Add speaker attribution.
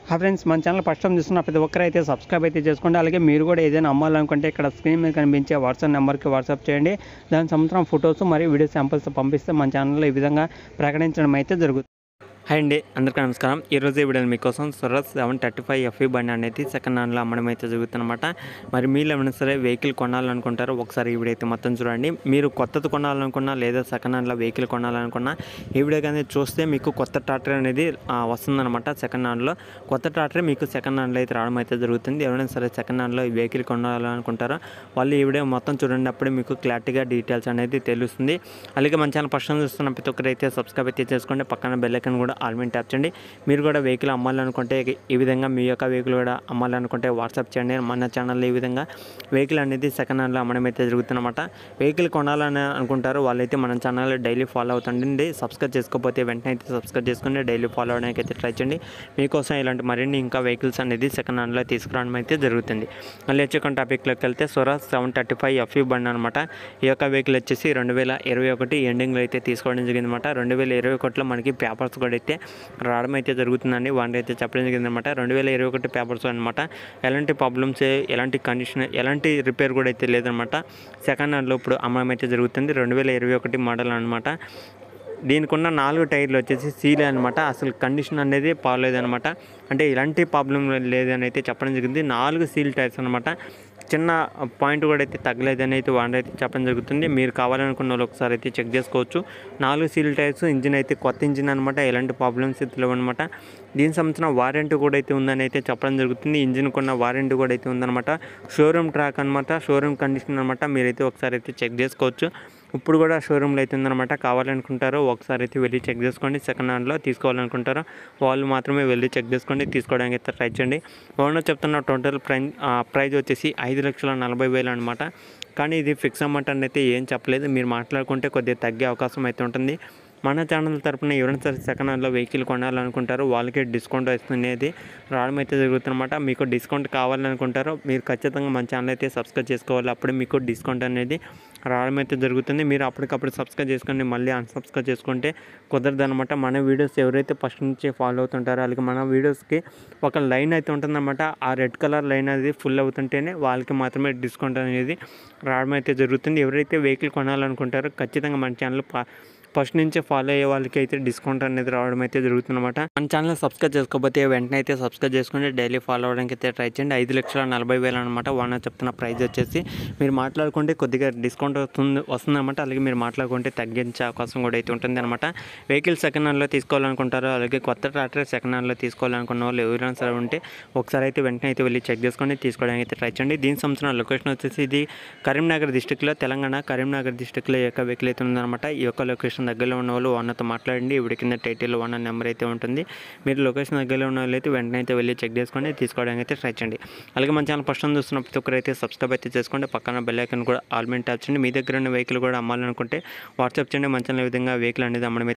Speaker 1: హా ఫ్రెండ్స్ మన channel first time చూస్తున్న ప్రతి ఒక్కరు అయితే సబ్స్క్రైబ్ అయితే చేసుకోండి అలాగే మీరు కూడా ఏదైనా అమ్మాలనుకుంటే ఇక్కడ స్క్రీన్ మీద కనిపించే వాట్సాప్ నెంబర్కి వాట్సాప్ చేయండి దాని సంవత్సరం ఫొటోస్ మరియు వీడియో శాంపిల్స్ పంపిస్తే మన ఛానల్లో ఈ విధంగా ప్రకటించడం అయితే జరుగుతుంది హాయ్ అండి అందరికీ నమస్కారం ఈరోజు ఈ వీడియో మీకోసం సురత్ సెవెన్ థర్టీ ఫైవ్ ఎఫ్ఈ బండి అనేది సెకండ్ హ్యాండ్లో అమ్మడం అయితే జరుగుతుందన్నమాట మరి మీరు ఏమైనా సరే వెహికల్ కొనాలనుకుంటారో ఒకసారి ఈ వీడియో అయితే మొత్తం చూడండి మీరు కొత్తది కొనాలనుకున్నా లేదా సెకండ్ హ్యాండ్లో వెహికల్ కొనాలనుకున్నా ఈ వీడియో కానీ చూస్తే మీకు కొత్త ట్రాక్టర్ అనేది ఆ, వస్తుందన్నమాట సెకండ్ హ్యాండ్లో కొత్త ట్రాక్టర్ మీకు సెకండ్ హ్యాండ్లో అయితే రావడం అయితే జరుగుతుంది ఎవరైనా సరే సెకండ్ హ్యాండ్లో ఈ వెహికల్ కొనాలనుకుంటారో వాళ్ళు ఈ వీడియో మొత్తం చూడండి అప్పుడే మీకు క్లారిటీగా డీటెయిల్స్ అనేది తెలుస్తుంది అలాగే మన ఛానల్ ఫస్ట్ టైం చూస్తున్న ప్రతి ఒక్కరు అయితే సబ్స్క్రైబ్ అయితే చేసుకోండి పక్కన బెల్ ఐకాన్ కూడా ఆల్మెంట్ ట్యాప్ చేయండి మీరు కూడా వెహికల్ అమ్మాలనుకుంటే ఈ విధంగా మీ యొక్క వెహికల్ కూడా అమ్మాలనుకుంటే వాట్సాప్ చేయండి మన ఛానల్లో ఈ విధంగా వెహికల్ అనేది సెకండ్ హ్యాండ్లో అమ్మడం అయితే జరుగుతుందన్నమాట వెహికల్ కొనాలని అనుకుంటారు వాళ్ళైతే మన ఛానల్ డైలీ ఫాలో అవుతుండండి సబ్స్క్రైబ్ చేసుకోకపోతే వెంటనే అయితే సబ్స్క్రైబ్ చేసుకుని డైలీ ఫాలో అవడానికి అయితే ట్రై చేయండి మీకోసం ఇలాంటి మరిన్ని ఇంకా వెహికల్స్ అనేది సెకండ్ హ్యాండ్లో తీసుకురావడం అయితే జరుగుతుంది మళ్ళీ వచ్చే టాపిక్లోకి వెళ్తే Swaraj seven thirty five FE బండి అనమాట ఈ యొక్క వెహికల్ వచ్చేసి రెండు వేల ఇరవై ఒకటి ఎండింగ్లో అయితే తీసుకోవడం జరిగింది అనమాట రెండు వేల ఇరవై ఒకటిలో మనకి పేపర్స్ కూడా అయితే రావడం అయితే జరుగుతుందండి వాళ్ళు అయితే చెప్పడం జరిగింది అనమాట రెండు వేల ఇరవై ఒకటి పేపర్స్ అనమాట ఎలాంటి ప్రాబ్లమ్స్ ఎలాంటి కండిషన్ ఎలాంటి రిపేర్ కూడా అయితే లేదనమాట సెకండ్ హ్యాండ్లో ఇప్పుడు అమ్మడం అయితే జరుగుతుంది రెండు వేల ఇరవై ఒకటి మోడల్ అనమాట దీనికి ఉన్న నాలుగు టైర్లు వచ్చేసి సీల్ అనమాట అసలు కండిషన్ అనేది బాగలేదనమాట అంటే ఎలాంటి ప్రాబ్లం లేదని అయితే చెప్పడం జరిగింది నాలుగు సీల్ టైర్స్ అనమాట చిన్న పాయింట్ కూడా అయితే తగ్గలేదని అయితే వాళ్ళు అయితే చెప్పడం జరుగుతుంది మీరు కావాలనుకున్న వాళ్ళు ఒకసారి అయితే చెక్ చేసుకోవచ్చు నాలుగు సీల్ టైర్స్ ఇంజిన్ అయితే కొత్త ఇంజిన్ అనమాట ఎలాంటి ప్రాబ్లమ్స్ అయితే లేవు అనమాట దీని సంబంధించిన వారంటీ కూడా అయితే ఉందని అయితే చెప్పడం జరుగుతుంది ఇంజిన్ కొన్న వారంటీ కూడా అయితే ఉందన్నమాట షోరూమ్ ట్రాక్ అనమాట షోరూమ్ కండిషన్ అనమాట మీరైతే ఒకసారి అయితే చెక్ చేసుకోవచ్చు ఇప్పుడు కూడా షోరూమ్లో అయితే ఉందన్నమాట కావాలనుకుంటారో ఒకసారి అయితే వెళ్ళి చెక్ చేసుకోండి సెకండ్ హ్యాండ్లో తీసుకోవాలనుకుంటారో వాళ్ళు మాత్రమే వెళ్ళి చెక్ చేసుకోండి తీసుకోవడానికి అయితే ట్రై చేయండి ఓనర్ చెప్తున్న టోటల్ ప్రైజ్ ప్రైజ్ వచ్చేసి ఐదు లక్షల నలభై వేలు అనమాట కానీ ఇది ఫిక్స్ అమౌంట్ అని అయితే ఏం చెప్పలేదు మీరు మాట్లాడుకుంటే కొద్దిగా తగ్గే అవకాశం అయితే ఉంటుంది మన ఛానల్ తరపున ఎవరైనా సరే సెకండ్ హ్యాండ్లో వెహికల్ కొనాలనుకుంటారో వాళ్ళకి డిస్కౌంట్ వస్తున్నది రావడం అయితే జరుగుతుందన్నమాట మీకు డిస్కౌంట్ కావాలనుకుంటారో మీరు ఖచ్చితంగా మన ఛానల్ అయితే సబ్స్క్రైబ్ చేసుకోవాలి అప్పుడే మీకు డిస్కౌంట్ అనేది రావడం అయితే జరుగుతుంది మీరు అప్పటికప్పుడు సబ్స్క్రైబ్ చేసుకొని మళ్ళీ అన్సబ్స్క్రైబ్ చేసుకుంటే కుదరదు అనమాట మన వీడియోస్ ఎవరైతే ఫస్ట్ నుంచి ఫాలో అవుతుంటారో అలాగే మన వీడియోస్కి ఒక లైన్ అయితే ఉంటుందన్నమాట ఆ రెడ్ కలర్ లైన్ అనేది ఫుల్ అవుతుంటేనే వాళ్ళకి మాత్రమే డిస్కౌంట్ అనేది రావడం అయితే జరుగుతుంది ఎవరైతే వెహికల్ కొనాలనుకుంటారో ఖచ్చితంగా మన ఛానల్ ఫస్ట్ నుంచి ఫాలో అయ్యే వాళ్ళకి అయితే డిస్కౌంట్ అనేది రావడం అయితే జరుగుతుందన్నమాట మన ఛానల్ సబ్స్క్రైబ్ చేసుకోకపోతే వెంటనే అయితే సబ్స్క్రైబ్ చేసుకుని డైలీ ఫాలో అవ్వడానికి అయితే ట్రై చేయండి ఐదు లక్షల నలభై వేలు అనమాట వాళ్ళ చెప్తున్న ప్రైస్ వచ్చేసి మీరు మాట్లాడుకుంటే కొద్దిగా డిస్కౌంట్ వస్తుంది వస్తుందన్నమాట అలాగే మీరు మాట్లాడుకుంటే తగ్గించే అవకాశం కూడా అయితే ఉంటుంది అనమాట వెహికల్ సెకండ్ హ్యాండ్లో తీసుకోవాలనుకుంటారో అలాగే కొత్త ట్రాక్టర్ సెకండ్ హ్యాండ్లో తీసుకోవాలనుకున్న వాళ్ళు ఎవరైనా సరే ఉంటే ఒకసారి అయితే వెంటనే అయితే వెళ్ళి చెక్ చేసుకోండి తీసుకోవడానికి అయితే ట్రై చేయండి దీని సంవత్సరం లొకేషన్ వచ్చేసి ఇది కరీంనగర్ డిస్టిక్లో తెలంగాణ కరీంనగర్ డిస్టిక్లో ఈ యొక్క వెహికల్ అయితే ఉందన్నమాట ఈ యొక్క లొకేషన్ దగ్గరలో ఉన్న వాళ్ళు ఓనర్తో మాట్లాడండి ఇప్పుడు కింద టైటిల్ ఓనర్ నెంబర్ అయితే ఉంటుంది మీరు లొకేషన్ దగ్గరలో ఉన్న వాళ్ళు అయితే వెంటనే అయితే వెళ్ళి చెక్ చేసుకొని తీసుకోవడానికి అయితే ట్రై చేయండి అలాగే మన ఛానల్ ఫస్ట్ టైం చూస్తున్న ప్రతి ఒక్కరు అయితే సబ్స్క్రైబ్ అయితే చేసుకోండి పక్కన బెల్ ఐకన్ కూడా ఆల్మెంట్ ట్యాప్ చేయండి మీ దగ్గర ఉన్న వెహికల్ కూడా అమ్మాలనుకుంటే వాట్సాప్ చేయండి మన ఛానల్ ఈ విధంగా వెహికల్ అనేది అమ్మడం అయితే